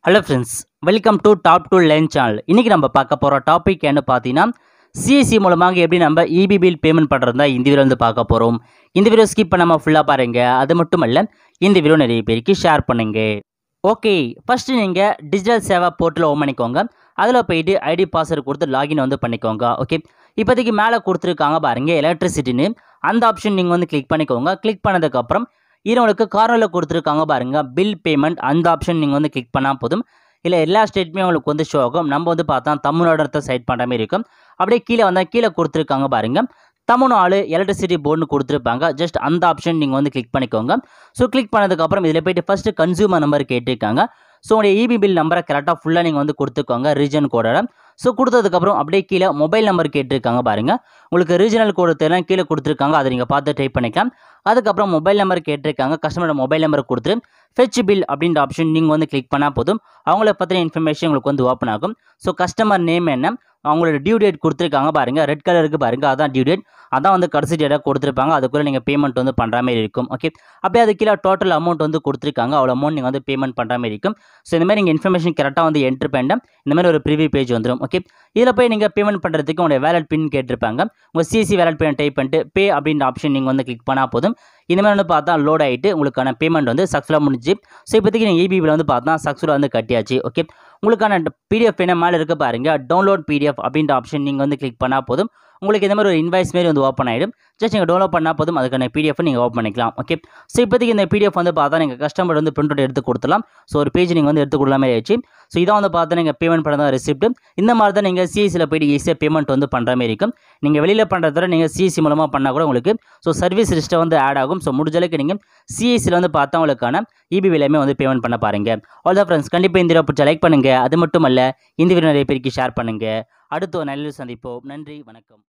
hello friends welcome to top two line channel இன்றைக்கி நம்ம பார்க்க போகிற டாபிக் என்ன பார்த்தீங்கன்னா சிஎஸ்சி மூலமாக எப்படி நம்ம இபி பில் பேமெண்ட் பண்ணுறதா இந்த வீடியோ வந்து பார்க்க போகிறோம் இந்த வீடியோ ஸ்கிப் பண்ணாமல் ஃபுல்லாக பாருங்கள் அது மட்டும் இல்ல இந்த வீடியோ நிறைய பேருக்கு ஷேர் பண்ணுங்க ஓகே ஃபஸ்ட்டு நீங்கள் டிஜிட்டல் சேவா போர்ட்டல் ஓன் பண்ணிக்கோங்க அதில் போயிட்டு ஐடி பாஸ்வேர்டு கொடுத்து லாகின் வந்து பண்ணிக்கோங்க ஓகே இப்போதைக்கு மேலே கொடுத்துருக்காங்க பாருங்கள் எலக்ட்ரிசிட்டின்னு அந்த ஆப்ஷன் நீங்கள் வந்து கிளிக் பண்ணிக்கோங்க கிளிக் பண்ணதுக்கப்புறம் இதனுக்கு கார்னரில் கொடுத்துருக்காங்க பாருங்கள் பில் பேமெண்ட் அந்த ஆப்ஷன் நீங்கள் வந்து கிளிக் பண்ணால் போதும் இல்லை எல்லா ஸ்டேட்டுமே உங்களுக்கு வந்து ஷோ ஆகும் நம்ம வந்து பார்த்தா தமிழ்நாடு சைட் பண்ணுற மாதிரி இருக்கும் அப்படியே கீழே வந்தால் கீழே கொடுத்துருக்காங்க பாருங்கள் தமிழ்நாடு எலக்ட்ரிசிட்டி போர்டுன்னு கொடுத்துருப்பாங்க ஜஸ்ட் அந்த ஆப்ஷன் நீங்கள் வந்து கிளிக் பண்ணிக்கோங்க ஸோ கிளிக் பண்ணதுக்கப்புறம் இதில் போயிட்டு ஃபஸ்ட்டு கன்சூமர் நம்பர் கேட்டிருக்காங்க ஸோ உங்களுடைய இபி பில் நம்பரை கரெக்டாக ஃபுல்லாக நீங்கள் வந்து கொடுத்துக்கோங்க ரீஜன் கோடோட ஸோ கொடுத்ததுக்கப்புறம் அப்படியே கீழே மொபைல் நம்பர் கேட்டிருக்காங்க பாருங்கள் உங்களுக்கு ரீஜனல் கோடு தெரியலாம் கீழே கொடுத்துருக்காங்க அதை நீங்கள் பார்த்து டைப் பண்ணிக்கலாம் அதுக்கப்புறம் மொபைல் நம்பர் கேட்டிருக்காங்க கஸ்டமரோட மொபைல் நம்பர் கொடுத்துட்டு ஃபெச் பில் அப்படின்ற ஆப்ஷன் நீங்கள் வந்து கிளிக் பண்ணால் போதும் அவங்கள பற்றின இன்ஃபர்மேஷன் உங்களுக்கு வந்து ஓப்பன் ஆகும் ஸோ கஸ்டமர் நேம் என்ன அவங்களோட டியூ டேட் கொடுத்துருக்காங்க பாருங்கள் ரெட் கலருக்கு பாருங்கள் அதான் டியூ டேட் அதான் வந்து கடைசி டேட்டாக கொடுத்துருப்பாங்க அதுக்குள்ளே நீங்கள் பேமெண்ட் வந்து பண்ணுற மாதிரி இருக்கும் ஓகே அப்படியே அது கீழே டோட்டல் அமௌண்ட் வந்து கொடுத்துருக்காங்க அவ்வளோ அமௌண்ட் நீங்கள் வந்து பேமெண்ட் பண்ணுற மாதிரி இருக்கும் ஸோ இந்த மாதிரி நீங்கள் இன்ஃபர்மேஷன் கரெக்டாக வந்து என்ட்ரு பண்ண இந்த மாதிரி ஒரு ப்ரிவியூ பேஜ் வந்துடும் ஓகே இதில் போய் நீங்கள் பேமெண்ட் பண்ணுறதுக்கு உங்களுடைய வேலட் பின் கேட்டிருப்பாங்க உங்கள் சிசி வேலட் பின் டைப் பண்ணிட்டு பே அப்படின்ற ஆப்ஷன் நீங்கள் வந்து கிளிக் பண்ணால் போதும் இந்த மாதிரி வந்து பார்த்தா லோட் ஆகிட்டு உங்களுக்கான பேமெண்ட் வந்து சக்ஸஸ்ஃபுல்லாக முடிஞ்சு ஸோ இப்போதைக்கு நீங்கள் இபிபியில் வந்து பார்த்தா சக்ஸஸ்ஃபுல்லாக வந்து கட்டியாச்சு ஓகே உங்களுக்கான பிடிஎஃப் என்ன மேலே இருக்க பாருங்கள் டவுன்லோட் பிடிஎஃப் அப்படின்ற ஆப்ஷன் நீங்கள் வந்து கிளிக் பண்ணால் போதும் உங்களுக்கு இந்த மாதிரி ஒரு இன்வாய்ஸ் மாரி வந்து ஓப்பன் ஆகிடும் ஜஸ்ட் நீங்கள் டவுன்லோட் பண்ணால் போதும் அதுக்கான பிடிஎஃப் நீங்கள் ஓப்பன் பண்ணிக்கலாம் ஓகே ஸோ இப்போதைக்கு இந்த பிடிஎஃப் வந்து பார்த்தா நீங்கள் கஸ்டமர் வந்து பிரிண்ட் அவுட் எடுத்து கொடுத்துலாம் ஸோ ஒரு பேஜ் நீங்கள் வந்து எடுத்து கொடுக்குற மாதிரி ஆயிடுச்சு ஸோ இதான் வந்து பார்த்தா நீங்கள் பேமெண்ட் பண்ண தான் ரெசிப்ட் இந்த மாதிரி தான் நீங்கள் சிஎஸ்சியில் போய்ட்டு ஈஸியாக பேமெண்ட் வந்து பண்ணுற மாதிரி இருக்கும் நீங்கள் வெளியில் பண்ணுறத நீங்கள் சிஎஸ்சி மூலமாக பண்ணால் கூட உங்களுக்கு ஸோ சர்வீஸ் லிஸ்ட்டை வந்து ஆட் ஆகும் ஸோ முடிஞ்ச அளவுக்கு நீங்கள் சிஎஸ்சியில் வந்து பார்த்தா உங்களுக்கான இபி விலையுமே வந்து பேமெண்ட் பண்ண பாருங்கள் ஆல் த ஃப்ரெண்ட்ஸ் கண்டிப்பாக இந்த வீடியோ பிடிச்ச லைக் பண்ணுங்கள் அது மட்டும் அல்ல இந்த வீடியோ நிறைய பேருக்கு ஷேர் பண்ணுங்கள் அடுத்த ஒரு நல்ல சந்திப்போம் நன்றி வணக்கம்